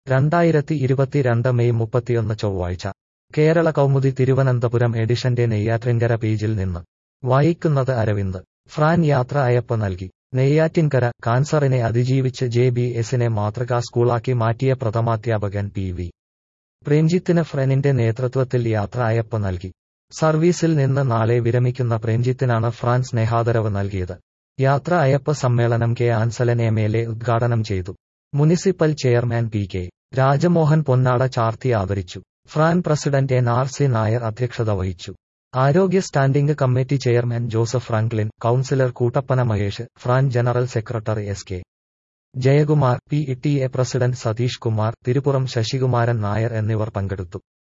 രണ്ടായിരത്തി ഇരുപത്തിരണ്ട് മെയ് മുപ്പത്തിയൊന്ന് ചൊവ്വാഴ്ച കേരള കൗമുദി തിരുവനന്തപുരം എഡിഷന്റെ നെയ്യാറ്റിൻകര പേജിൽ നിന്ന് വായിക്കുന്നത് അരവിന്ദ് ഫ്രാൻ യാത്ര അയപ്പ് നൽകി നെയ്യാറ്റിൻകര കാൻസറിനെ അതിജീവിച്ച് ജെ ബി എസിനെ മാതൃകാ സ്കൂളാക്കി മാറ്റിയ പ്രഥമാധ്യാപകൻ പി വി പ്രേംജിത്തിന് ഫ്രനിന്റെ നേതൃത്വത്തിൽ യാത്ര അയപ്പ് നൽകി സർവീസിൽ നിന്ന് നാളെ വിരമിക്കുന്ന പ്രേംജിത്തിനാണ് ഫ്രാൻ സ്നേഹാദരവ് നൽകിയത് യാത്ര അയപ്പ് സമ്മേളനം K Ansalan M L A ഉദ്ഘാടനം ചെയ്തു municipal chairman P K Rajamohan പൊന്നാട ചാർത്തി ആദരിച്ചു FRAN president N R C Nair അധ്യക്ഷത വഹിച്ചു ആരോഗ്യ standing committee chairman Joseph Franklin councillor Koottappana Mahesh FRAN general secretary S K Jayakumar P T A president Satheesh Kumar Thirupuram Sasikumaran Nair എന്നിവർ പങ്കെടുത്തു